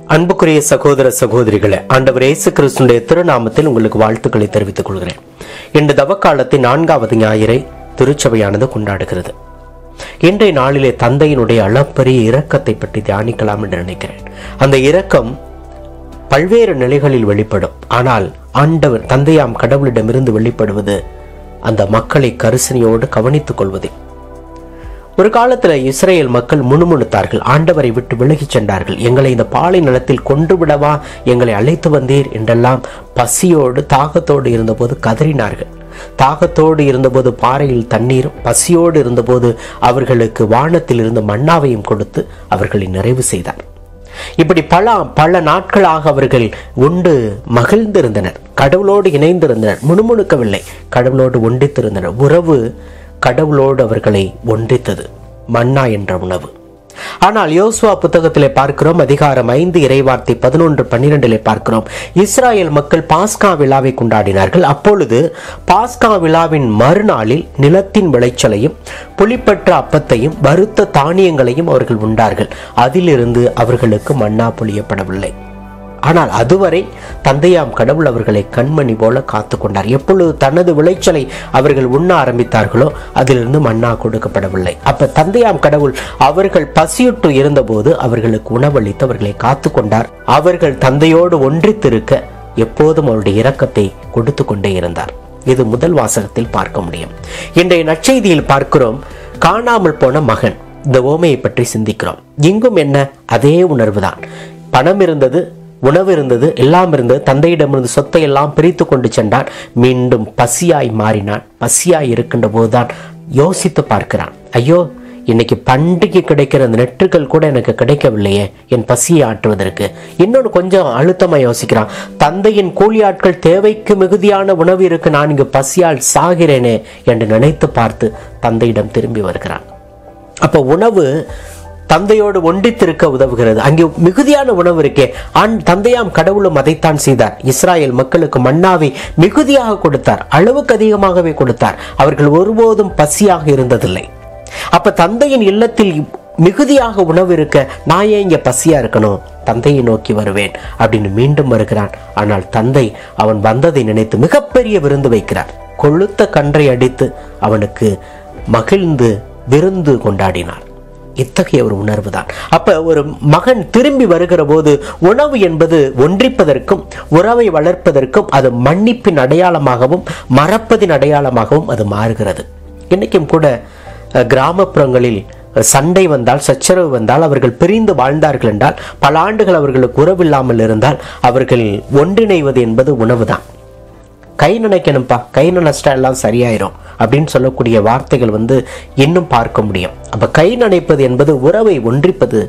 அன்புக்குரிய சகோதர சகோதரிகளே ஆண்டவர் இயேசு கிறிஸ்துடைய திருநாமத்தில் உங்களுக்கு வாழ்த்துக்களை தெரிவித்துக் கொள்கிறேன் இன்று தவக்காலத்தின் நான்காவது ஞாயிறை திருச்சபையானது கொண்டாடுகிறது இன்றைய நாளிலே தந்தையினுடைய அளப்பரிய இரக்கத்தை பற்றி தியானிக்கலாம் என்று நினைக்கிறேன் அந்த இரக்கம் பல்வேறு நிலைகளில் வெளிப்படும் ஆனால் ஆண்டவர் தந்தையாம் கடவுளிடமிருந்து வெளிப்படுவது அந்த மக்களை கரிசனையோடு கவனித்துக் கொள்வதே ஒரு காலத்துல இஸ்ரேல் மக்கள் முணுமுணுத்தார்கள் ஆண்டவரை விட்டு விலகிச் சென்றார்கள் எங்களை இந்த பாலை நிலத்தில் கொன்று விடவா எங்களை அழைத்து வந்தீர் என்றெல்லாம் பசியோடு தாகத்தோடு இருந்தபோது கதறினார்கள் தாகத்தோடு இருந்தபோது பாறையில் தண்ணீரும் பசியோடு இருந்தபோது அவர்களுக்கு வானத்தில் இருந்து மன்னாவையும் கொடுத்து அவர்களை நிறைவு செய்தார் இப்படி பல பல நாட்களாக அவர்கள் உண்டு மகிழ்ந்திருந்தனர் கடவுளோடு இணைந்திருந்தனர் முணுமுணுக்கவில்லை கடவுளோடு ஒன்றித்திருந்தனர் உறவு கடவுளோடு அவர்களை ஒன்றித்தது மன்னா என்ற உணவு ஆனால் யோசுவா புத்தகத்திலே பார்க்கிறோம் அதிகாரம் ஐந்து இறைவார்த்தை பதினொன்று பன்னிரெண்டிலே பார்க்கிறோம் இஸ்ராயேல் மக்கள் பாஸ்கா விழாவை கொண்டாடினார்கள் அப்பொழுது பாஸ்கா விழாவின் மறுநாளில் நிலத்தின் விளைச்சலையும் புளிப்பற்ற அப்பத்தையும் வறுத்த தானியங்களையும் அவர்கள் உண்டார்கள் அதிலிருந்து அவர்களுக்கு மன்னா பொழியப்படவில்லை ஆனால் அதுவரை தந்தையாம் கடவுள் அவர்களை கண்மணி போல காத்து கொண்டார் எப்பொழுது தனது விளைச்சலை அவர்கள் உண்ண ஆரம்பித்தார்களோ அதிலிருந்து மன்னா கொடுக்கப்படவில்லை அப்ப தந்தையாம் கடவுள் அவர்கள் பசியுற்று இருந்தபோது அவர்களுக்கு உணவளித்து அவர்களை காத்து கொண்டார் அவர்கள் தந்தையோடு ஒன்றித்திருக்க எப்போதும் அவருடைய இரக்கத்தை கொடுத்து கொண்டே இருந்தார் இது முதல் வாசகத்தில் பார்க்க முடியும் இன்றைய நற்செய்தியில் பார்க்கிறோம் காணாமல் போன மகன் இந்த ஓமையை பற்றி சிந்திக்கிறோம் இங்கும் என்ன அதே உணர்வுதான் பணம் இருந்தது உணவு இருந்தது எல்லாம் இருந்தது தந்தையிடமிருந்து சொத்தை எல்லாம் பிரித்து கொண்டு சென்றான் மீண்டும் பசியாய் மாறினான் பசியாய் இருக்கின்ற போதுதான் யோசித்து பார்க்கிறான் ஐயோ இன்னைக்கு பண்டிகை கிடைக்கிற அந்த நெற்றுகள் கூட எனக்கு கிடைக்கவில்லையே என் பசியை ஆற்றுவதற்கு இன்னொன்று கொஞ்சம் அழுத்தமா யோசிக்கிறான் தந்தையின் கூலி ஆட்கள் தேவைக்கு மிகுதியான உணவு இருக்கு நான் இங்கு பசியால் சாகிறேனே என்று நினைத்து பார்த்து தந்தையிடம் திரும்பி வருகிறான் அப்போ உணவு தந்தையோடு ஒன்றித்திருக்க உதவுகிறது அங்கே மிகுதியான உணவு இருக்கே ஆண் தந்தையாம் கடவுளும் அதைத்தான் செய்தார் இஸ்ராயேல் மக்களுக்கு மன்னாவை மிகுதியாக கொடுத்தார் அளவுக்கு அதிகமாகவே கொடுத்தார் அவர்கள் ஒருபோதும் பசியாக இருந்ததில்லை அப்ப தந்தையின் இல்லத்தில் மிகுதியாக உணவு இருக்க நான் ஏன் இங்க பசியா இருக்கணும் தந்தையை நோக்கி வருவேன் அப்படின்னு மீண்டும் வருகிறான் ஆனால் தந்தை அவன் வந்ததை நினைத்து மிகப்பெரிய விருந்து வைக்கிறார் கொழுத்த கன்றை அடித்து அவனுக்கு மகிழ்ந்து விருந்து கொண்டாடினார் இத்தகைய ஒரு உணர்வு தான் அப்ப ஒரு மகன் திரும்பி வருகிற போது உணவு என்பது ஒன்றிப்பதற்கும் உறவை வளர்ப்பதற்கும் அது மன்னிப்பின் அடையாளமாகவும் மறப்பதின் அடையாளமாகவும் அது மாறுகிறது இன்னைக்கும் கூட அஹ், கிராமப்புறங்களில் சண்டை வந்தால் சச்சரவு வந்தால் அவர்கள் பிரிந்து வாழ்ந்தார்கள் என்றால் பல ஆண்டுகள் அவர்களுக்கு உறவில்லாமல் இருந்தால் அவர்கள் ஒன்றிணைவது என்பது உணவுதான் கை நினைக்கணும்ப்பா கை நினைச்சிட்டா எல்லாம் சரியாயிரும் அப்படின்னு சொல்லக்கூடிய வார்த்தைகள் வந்து இன்னும் பார்க்க முடியும் அப்ப கை நினைப்பது என்பது உறவை ஒன்றிப்பது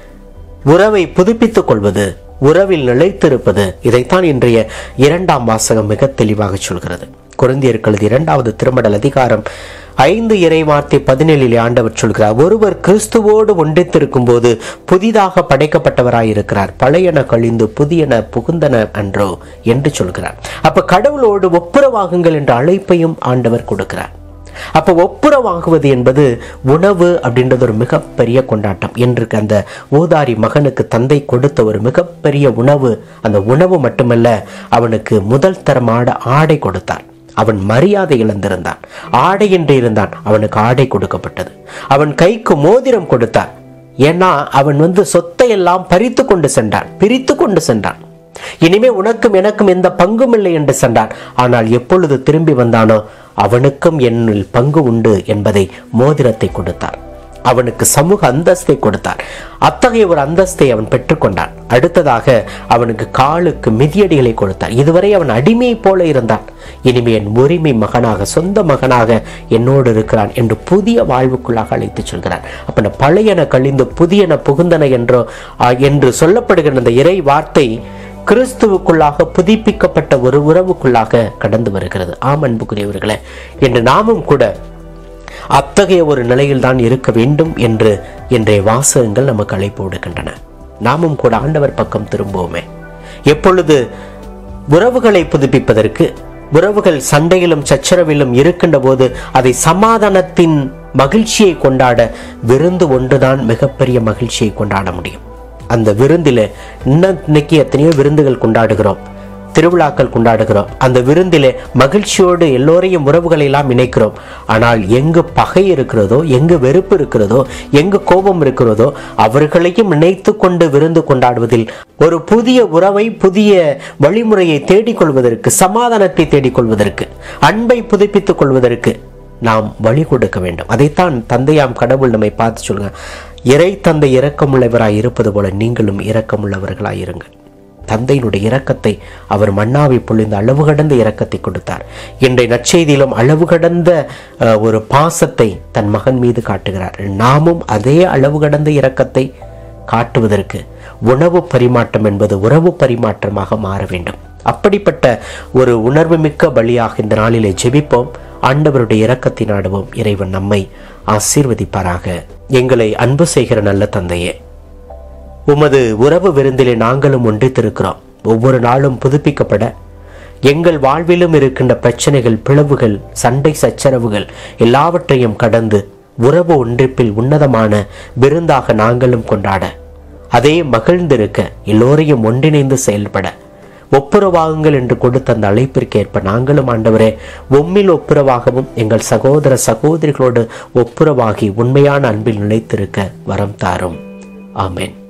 உறவை புதுப்பித்துக் கொள்வது உறவில் நிலைத்திருப்பது இதைத்தான் இன்றைய இரண்டாம் வாசகம் மிக தெளிவாக சொல்கிறது குருந்தியர்களது இரண்டாவது திருமடல் அதிகாரம் ஐந்து இறைவார்த்தை பதினேழிலே ஆண்டவர் சொல்கிறார் ஒருவர் கிறிஸ்துவோடு ஒன்றித்திருக்கும் போது புதிதாக படைக்கப்பட்டவராயிருக்கிறார் பழையன கழிந்து புதியன புகுந்தன அன்றோ என்று சொல்கிறார் அப்ப கடவுளோடு ஒப்புரவாகுங்கள் என்ற அழைப்பையும் ஆண்டவர் கொடுக்கிறார் அப்ப ஒப்புரவாகுவது என்பது உணவு அப்படின்றது ஒரு மிகப்பெரிய கொண்டாட்டம் என்று அந்த ஊதாரி மகனுக்கு தந்தை கொடுத்த ஒரு மிகப்பெரிய உணவு அந்த உணவு மட்டுமல்ல அவனுக்கு முதல் தரமான ஆடை கொடுத்தார் அவன் மரியாதை இழந்திருந்தான் ஆடை என்று இருந்தான் அவனுக்கு ஆடை கொடுக்கப்பட்டது அவன் கைக்கு மோதிரம் கொடுத்தார் ஏன்னா அவன் வந்து சொத்தை எல்லாம் பறித்து கொண்டு சென்றான் பிரித்து கொண்டு சென்றான் இனிமே உனக்கும் எனக்கும் எந்த பங்கும் இல்லை என்று சென்றான் ஆனால் எப்பொழுது திரும்பி வந்தானோ அவனுக்கும் என்னில் பங்கு உண்டு என்பதை மோதிரத்தை கொடுத்தார் அவனுக்கு சமூக அந்தஸ்தை கொடுத்தார் அத்தகைய ஒரு அந்தஸ்தை அவன் பெற்றுக்கொண்டான் அடுத்ததாக அவனுக்கு காலுக்கு மிதியடிகளை கொடுத்தார் இதுவரை அவன் அடிமையைப் போல இருந்தான் இனிமே என் உரிமை மகனாக சொந்த மகனாக என்னோடு இருக்கிறான் என்று புதிய வாழ்வுக்குள்ளாக அழைத்துச் சொல்கிறான் அப்ப பழையன கழிந்து புதியன புகுந்தன என்றோ ஆ, என்று சொல்லப்படுகிற அந்த இறை வார்த்தை கிறிஸ்துவுக்குள்ளாக புதுப்பிக்கப்பட்ட ஒரு உறவுக்குள்ளாக கடந்து வருகிறது ஆம் அன்புக்குரியவர்களே என்று நாமும் கூட அத்தகைய ஒரு நிலையில் தான் இருக்க வேண்டும் என்று இன்றைய வாசகங்கள் நமக்கு அழைப்பு விடுக்கின்றன நாமும் கூட ஆண்டவர் பக்கம் திரும்புவோமே எப்பொழுது உறவுகளை புதுப்பிப்பதற்கு உறவுகள் சண்டையிலும் சச்சரவிலும் இருக்கின்ற போது அதை சமாதானத்தின் மகிழ்ச்சியை கொண்டாட விருந்து ஒன்றுதான் மிகப்பெரிய மகிழ்ச்சியை கொண்டாட முடியும் அந்த விருந்தில் இன்னைக்கு எத்தனையோ விருந்துகள் கொண்டாடுகிறோம் திருவிழாக்கள் கொண்டாடுகிறோம் அந்த விருந்திலே மகிழ்ச்சியோடு எல்லோரையும் உறவுகளை எல்லாம் இணைக்கிறோம் ஆனால் எங்கு பகை இருக்கிறதோ எங்கு வெறுப்பு இருக்கிறதோ எங்கு கோபம் இருக்கிறதோ அவர்களையும் இணைத்து கொண்டு விருந்து கொண்டாடுவதில் ஒரு புதிய உறவை புதிய வழிமுறையை தேடிக்கொள்வதற்கு சமாதானத்தை தேடிக்கொள்வதற்கு அன்பை புதுப்பித்துக் கொள்வதற்கு நாம் வழி கொடுக்க வேண்டும் அதைத்தான் தந்தையாம் கடவுள் நம்மை பார்த்து சொல்லுங்க இறை தந்தை இரக்கமுள்ளவராய் இருப்பது போல நீங்களும் இரக்கமுள்ளவர்களாய் இருங்கள் தந்தையினுடைய இரக்கத்தை அவர் மன்னாவை பொழிந்த அளவு கடந்த இரக்கத்தை கொடுத்தார் இன்றைய நற்செய்தியிலும் அளவு கடந்த அஹ், ஒரு பாசத்தை தன் மகன் மீது காட்டுகிறார் நாமும் அதே அளவு கடந்த இரக்கத்தை காட்டுவதற்கு உணவு பரிமாற்றம் என்பது உறவு பரிமாற்றமாக மாற வேண்டும் அப்படிப்பட்ட ஒரு உணர்வுமிக்க பலியாக இந்த நாளிலே ஜெபிப்போம் ஆண்டவருடைய இரக்கத்தை நாடுவோம் இறைவன் நம்மை ஆசீர்வதிப்பாராக எங்களை அன்பு செய்கிற நல்ல தந்தையே உமது உறவு விருந்திலே நாங்களும் ஒன்றித்திருக்கிறோம் ஒவ்வொரு நாளும் புதுப்பிக்கப்பட எங்கள் வாழ்விலும் இருக்கின்ற பிரச்சனைகள் பிளவுகள் சண்டை சச்சரவுகள் எல்லாவற்றையும் கடந்து உறவு ஒன்றிப்பில் உன்னதமான விருந்தாக நாங்களும் கொண்டாட அதே மகிழ்ந்திருக்க எல்லோரையும் ஒன்றிணைந்து செயல்பட ஒப்புரவாகுங்கள் என்று கொடுத்த அந்த அழைப்பிற்கு ஏற்ப நாங்களும் ஆண்டவரே உம்மில் ஒப்புரவாகவும் எங்கள் சகோதர சகோதரிகளோடு ஒப்புரவாகி உண்மையான அன்பில் நிலைத்திருக்க வரம் தாரும் ஆமென்